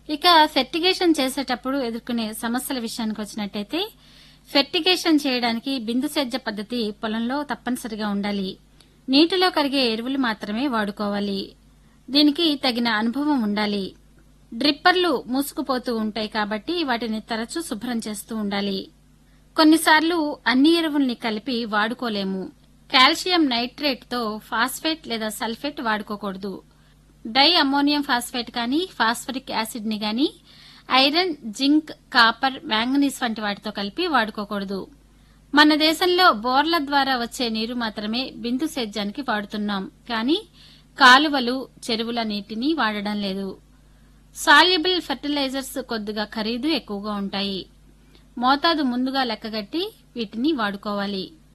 ఇక ఫెర్టిగేషన్ చేసేటప్పుడు ఎదుర్కొనే సమస్యల విషయానికి వచ్చినట్టయితే ఫెర్టిగేషన్ చేయడానికి బిందు సేద్య పద్ధతి పొలంలో తప్పనిసరిగా ఉండాలి నీటిలో కరిగే ఎరువులు మాత్రమే వాడుకోవాలి దీనికి తగిన అనుభవం ఉండాలి డ్రిప్పర్లు మూసుకుపోతూ ఉంటాయి కాబట్టి వాటిని తరచూ శుభ్రం చేస్తూ ఉండాలి కొన్నిసార్లు అన్ని ఎరువుల్ని కలిపి వాడుకోలేము కాల్షియం నైట్రేట్ తో ఫాస్ఫేట్ లేదా సల్ఫేట్ వాడుకోకూడదు డై అమ్మోనియం ఫాస్ఫేట్ కానీ ఫాస్ఫరిక్ యాసిడ్ ని గాని ఐరన్ జింక్ కాపర్ మ్యాంగనీస్ వంటి వాటితో కలిపి వాడుకోకూడదు మన దేశంలో బోర్ల ద్వారా వచ్చే నీరు మాత్రమే బిందు సేద్యానికి వాడుతున్నాం కానీ కాలువలు చెరువుల నీటిని వాడడం లేదు సాల్యుబుల్ ఫెర్టిలైజర్స్ కొద్దిగా ఖరీదు ఎక్కువగా ఉంటాయి మోతాదు ముందుగా లెక్కగట్టి వీటిని వాడుకోవాలి